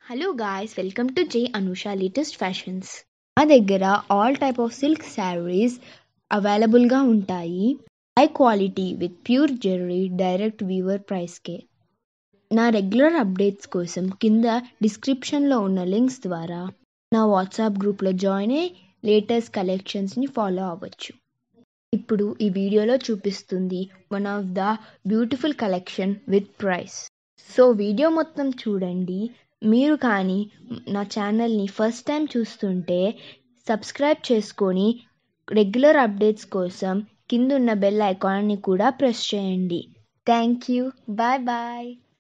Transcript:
hello guys welcome to జై Anusha latest fashions మా దగ్గర all type of silk saris అవైలబుల్గా ఉంటాయి high quality with pure zari direct weaver ప్రైస్కే నా రెగ్యులర్ అప్డేట్స్ కోసం కింద డిస్క్రిప్షన్లో ఉన్న లింక్స్ ద్వారా నా వాట్సాప్ గ్రూప్లో జాయిన్ అయ్యి లేటెస్ట్ కలెక్షన్స్ని ఫాలో అవ్వచ్చు ఇప్పుడు ఈ వీడియోలో చూపిస్తుంది one of the beautiful collection with price so video మొత్తం చూడండి మీరు కానీ నా ఛానల్ని ఫస్ట్ టైం చూస్తుంటే సబ్స్క్రైబ్ చేసుకొని రెగ్యులర్ అప్డేట్స్ కోసం కింద ఉన్న బెల్ ఐకాన్ని కూడా ప్రెస్ చేయండి థ్యాంక్ యూ బాయ్ బాయ్